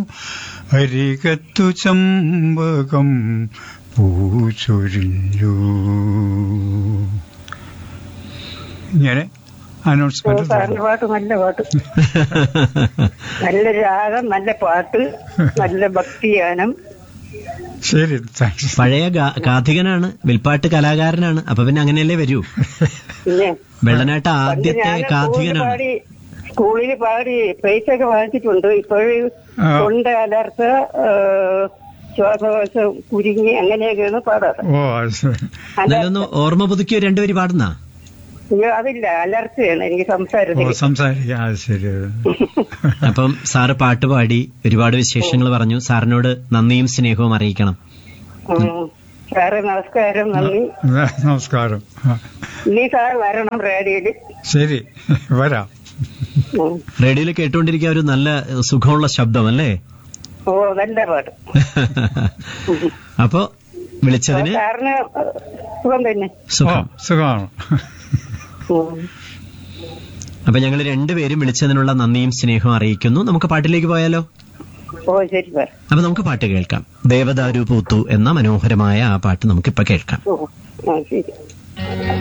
അരികത്തു ചമ്പകം പൂച്ചൊരിഞ്ഞു ഇങ്ങനെ ഓ, അനൗൺസ്മെന്റ് സാറിന്റെ പാട്ട് നല്ല പാട്ട് നല്ല രാഗം നല്ല പാട്ട് നല്ല ഭക്തിഗാനം ശരി താങ്ക്സ് പഴയ ഗാ- ഗാഥികനാണ് വിൽപ്പാട്ട് കലാകാരനാണ് അപ്പൊ പിന്നെ അങ്ങനെയല്ലേ വരൂ പിന്നെ വെള്ളനാട്ട പണ്ട് ആദ്യത്തെ ഞാൻ സ്കൂളിൽ ഗാഥികനാണ് പാടി സ്കൂളിൽ പാടി പ്രൈസ് ഒക്കെ വാങ്ങിച്ചിട്ടുണ്ട് ഇപ്പോഴും ആ. തൊണ്ട അലർച്ച ശ്വാസകോശം കുരുങ്ങി അങ്ങനെയൊക്കെയാണ് പാടാറ് ഓ അത് ശരി. എന്നാലൊന്ന് ഓർമ്മ പുതുക്കിയോ രണ്ടുപേര് പാടുന്ന അയ്യോ, അതില്ല അലർച്ചയാണ് എനിക്ക് ഓ സംസാരത്തിൽ സംസാരിക്കാം അത് ശരി അപ്പം സാറ് പാട്ട് പാടി ഒരുപാട് വിശേഷങ്ങൾ പറഞ്ഞു സാറിനോട് നന്ദിയും സ്നേഹവും അറിയിക്കണം ഉം. സാറേ നമസ്കാരം നന്ദി നമസ്കാരം ആ, ഇനി സാർ വരണം റേഡിയോയില് ശരി വരാം ഉം. റേഡിയോയിൽ കേട്ടുകൊണ്ടിരിക്കുക ഒരു നല്ല ഏഹ്, സുഖമുള്ള ശബ്ദം അല്ലേ ഓ നല്ല പാട്ട് അപ്പോ വിളിച്ചതിന് സാറിന് സുഖം തന്നെ ഓ സുഖം സുഖമാണ് ഉം. അപ്പൊ ഞങ്ങൾ രണ്ടുപേരും വിളിച്ചതിനുള്ള നന്ദിയും സ്നേഹവും അറിയിക്കുന്നു നമുക്ക് പാട്ടിലേക്ക് പോയാലോ ഓ ശരി സാർ അപ്പൊ നമുക്ക് പാട്ട് കേൾക്കാം ദേവദാരു പൂത്തു എന്ന മനോഹരമായ ആ പാട്ട് നമുക്കിപ്പൊ കേൾക്കാം ഓ ആ ശരി